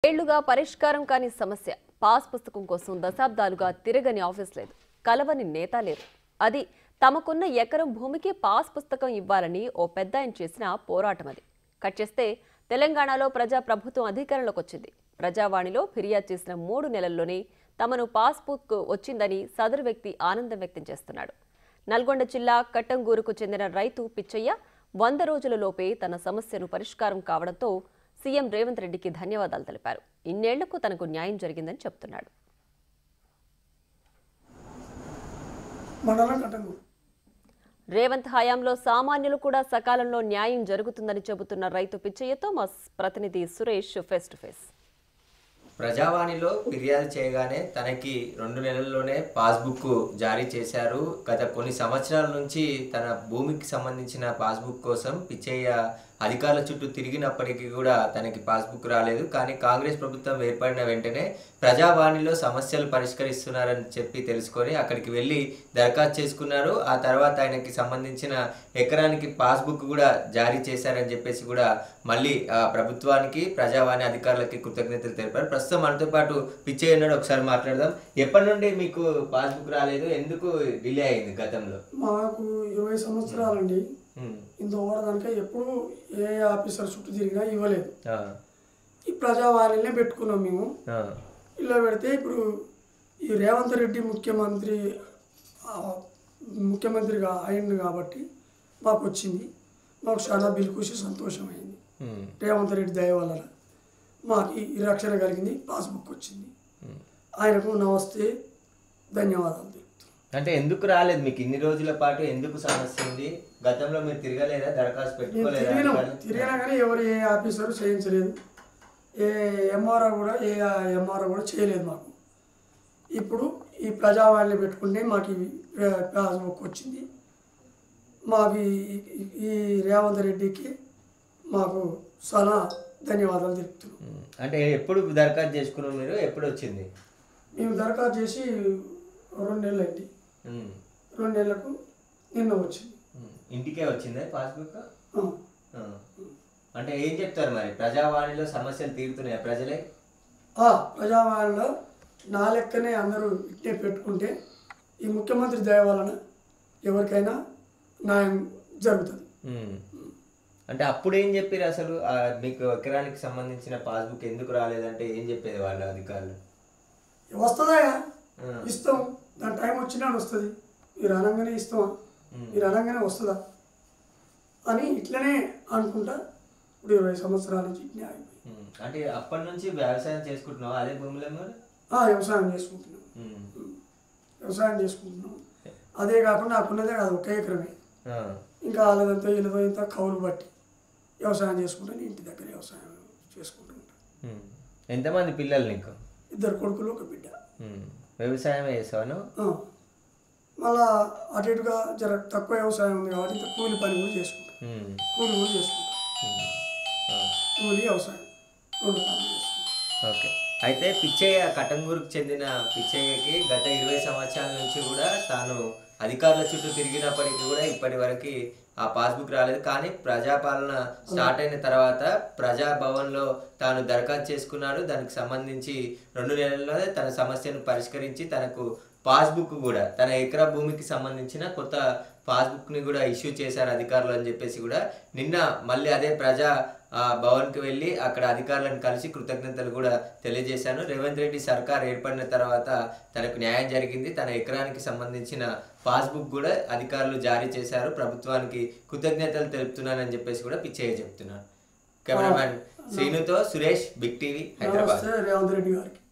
ఏళ్లుగా పరిష్కారం కాని సమస్య పాస్ పుస్తకం కోసం దశాబ్దాలుగా తిరగని ఆఫీస్ లేదు కలవని నేత లేరు అది తమకున్న ఎకరం భూమికి పాస్ పుస్తకం ఇవ్వాలని ఓ పెద్ద ఆయన చేసిన పోరాటం అది కట్ చేస్తే తెలంగాణలో ప్రజా ప్రభుత్వం అధికారంలోకి వచ్చింది ప్రజావాణిలో ఫిర్యాదు చేసిన మూడు నెలల్లోనే తమను పాస్ బుక్ వచ్చిందని సదరు వ్యక్తి ఆనందం వ్యక్తం చేస్తున్నాడు నల్గొండ జిల్లా కట్టంగూరుకు చెందిన రైతు పిచ్చయ్య వంద రోజులలోపే తన సమస్యను పరిష్కారం కావడంతో సీఎం రేవంత్ రెడ్డికి ధన్యవాదాలు తెలిపారు ఇన్నేళ్లకు తనకు న్యాయం జరిగిందని చెప్తున్నాడు మండలం కట్టంగూరు రేవంత్ హయాంలో సామాన్యులు కూడా సకాలంలో న్యాయం జరుగుతుందని చెబుతున్న రైతు పిచ్చయ్యతో మా ప్రతినిధి సురేష్ ఫేస్ టు ఫేస్ ప్రజావాణిలో ఫిర్యాదు చేయగానే తనకి రెండు నెలల్లోనే పాస్బుక్ జారీ చేశారు గత కొన్ని సంవత్సరాల నుంచి తన భూమికి సంబంధించిన పాస్బుక్ కోసం పిచ్చయ్య అధికారుల చుట్టూ తిరిగినప్పటికీ కూడా తనకి పాస్బుక్ రాలేదు కానీ కాంగ్రెస్ ప్రభుత్వం ఏర్పడిన వెంటనే ప్రజావాణిలో సమస్యలు పరిష్కరిస్తున్నారని చెప్పి తెలుసుకొని అక్కడికి వెళ్ళి దరఖాస్తు చేసుకున్నారు ఆ తర్వాత ఆయనకి సంబంధించిన ఎకరానికి పాస్బుక్ కూడా జారీ చేశారని చెప్పేసి కూడా మళ్ళీ ఆ, ప్రభుత్వానికి ప్రజావాణి అధికారులకి కృతజ్ఞతలు తెలిపారు ప్రస్తుతం మనతో పాటు పిచ్చయ్య ఉన్నాడు ఒకసారి మాట్లాడదాం ఎప్పటి నుండి మీకు పాస్బుక్ రాలేదు ఎందుకు డిలే అయింది గతంలో మాకు ఇరవై సంవత్సరాలండి ఉమ్, ఇంతవరకు కనుక ఎప్పుడు ఏ ఆఫీసర్ చుట్టూ తిరిగినా ఇవ్వలేదు ఆ, ఈ ప్రజావాణినే పెట్టుకున్నాం మేము ఆ, ఇలా పెడితే ఇప్పుడు ఈ రేవంత్ రెడ్డి ముఖ్యమంత్రి ఆ, ముఖ్యమంత్రిగా అయింది కాబట్టి మాకు వచ్చింది మాకు చాలా బిల్కుసి సంతోషమైంది ఉమ్, రేవంత్ రెడ్డి దయ వలన మాకు ఈ రక్షణ కలిగింది పాస్బుక్ వచ్చింది ఉమ్. ఆయనకు నమస్తే ధన్యవాదాలు తెలుపుతున్నాను అంటే ఎందుకు రాలేదు మీకు ఇన్ని రోజుల పాటు ఎందుకు సమస్య ఉంది గతంలో మీరు తిరగలేదా దరఖాస్తు మేము పెట్టుకోలేదా తిరిగినాం అధికారులు? తిరిగినా కానీ ఎవరు ఏ ఆఫీసరు చేయించలేదు ఏ ఎంఆర్ఓ కూడా ఏ ఎంఆర్ఓ కూడా చేయలేదు మాకు ఇప్పుడు ఈ ప్రజావాణిని పెట్టుకుంటే మాకు ఈ పాస్బుక్ వచ్చింది మాకు ఈ- ఈ- ఈ రేవంత్ రెడ్డికి మాకు చాలా ధన్యవాదాలు తెలుపుతున్నాం ఉమ్, అంటే ఎప్పుడు దరఖాస్తు చేసుకున్నావు మీరు ఎప్పుడు వచ్చింది మేము దరఖాస్తు చేసి రెండు నెలలు అయింది ఉమ్, రెండు నెలలకు నిన్న వచ్చింది ఉమ్. ఇంటికే వచ్చిందా పాస్బుక్ ఆ. ఆ. అంటే ఏం చెప్తారు మరి ప్రజావాణిలో సమస్యలు తీరుతున్నాయా ప్రజలే ఆ, ప్రజావాణిలో నా లెక్కనే అందరూ ఇట్టే పెట్టుకుంటే ఈ ముఖ్యమంత్రి దయ వలన ఎవరికైనా న్యాయం జరుగుతుంది ఉమ్. అంటే అప్పుడు ఏం చెప్పారు అసలు ఆ, మీకు ఎకరానికి సంబంధించిన పాస్బుక్ ఎందుకు రాలేదంటే ఏం చెప్పేది వాళ్ళ అధికారులు వస్తుందయా ఆ. ఇస్తాం దాని టైం వచ్చినాడు వస్తుంది మీరు అనగానే ఇస్తామా మీరు అనగానే వస్తుందా అని ఇట్లనే అనుకుంటా ఇప్పుడు ఇరవై సంవత్సరాల నుంచి ఇట్నే ఆగిపోయి ఉమ్. అంటే అప్పటి నుంచి వ్యవసాయం చేసుకుంటున్నావు అదే భూమిలో మరి ఆ, వ్యవసాయం చేసుకుంటున్నాం ఉమ్. వ్యవసాయం చేసుకుంటున్నాం అదే కాకుండా నాకున్నదే కాదు ఒక ఎకరమే ఆ. ఇంకా వాళ్ళదంతా వీళ్ళతో ఇంత కౌలు బట్టి వ్యవసాయం చేసుకుంటాను ఇంటి దగ్గర వ్యవసాయం చేసుకుంటూ ఉంటాను ఉమ్. ఎంతమంది పిల్లలు నీకు ఇద్దరు కొడుకులు ఒక బిడ్డ ఉమ్. వ్యవసాయమే చేసాను ఆ. మళ్ళా అటు ఇటుగా జర తక్కువ వ్యవసాయం ఉంది కాబట్టి ఇంత కూలి పని కూడా చేసుకుంటాం కూలి కూడా చేసుకుంటాం కూలి వ్యవసాయం రెండు పనులు చేసుకుంటాం ఓకే అయితే పిచ్చయ్య కటంగూరుకు చెందిన పిచ్చయ్యకి గత ఇరవై సంవత్సరాల నుంచి కూడా తాను అధికారుల చుట్టూ తిరిగినప్పటికీ కూడా ఇప్పటి వరకు ఆ పాస్బుక్ రాలేదు కానీ ప్రజాపాలన స్టార్ట్ అయిన తర్వాత ప్రజాభవన్లో తాను దరఖాస్తు చేసుకున్నాడు దానికి సంబంధించి రెండు నెలల్లోనే తన సమస్యను పరిష్కరించి తనకు పాస్బుక్ కూడా తన ఎకరా భూమికి సంబంధించిన కొత్త పాస్బుక్ని కూడా ఇష్యూ చేశారు అధికారులు అని చెప్పేసి కూడా నిన్న మళ్ళీ అదే ప్రజా ఆ, భవన్కి వెళ్ళి అక్కడ అధికారులను కలిసి కృతజ్ఞతలు కూడా తెలియజేశాను రేవంత్ రెడ్డి సర్కార్ ఏర్పడిన తర్వాత తనకు న్యాయం జరిగింది తన ఎకరానికి సంబంధించిన పాస్బుక్ కూడా అధికారులు జారీ చేశారు ప్రభుత్వానికి కృతజ్ఞతలు తెలుపుతున్నానని చెప్పేసి కూడా పిచ్చయ్య చెప్తున్నాను కెమెరామ్యాన్ శ్రీనుతో సురేష్ బిగ్ టీవీ హైదరాబాద్ నమస్తే రేవంత్ రెడ్డి గారికి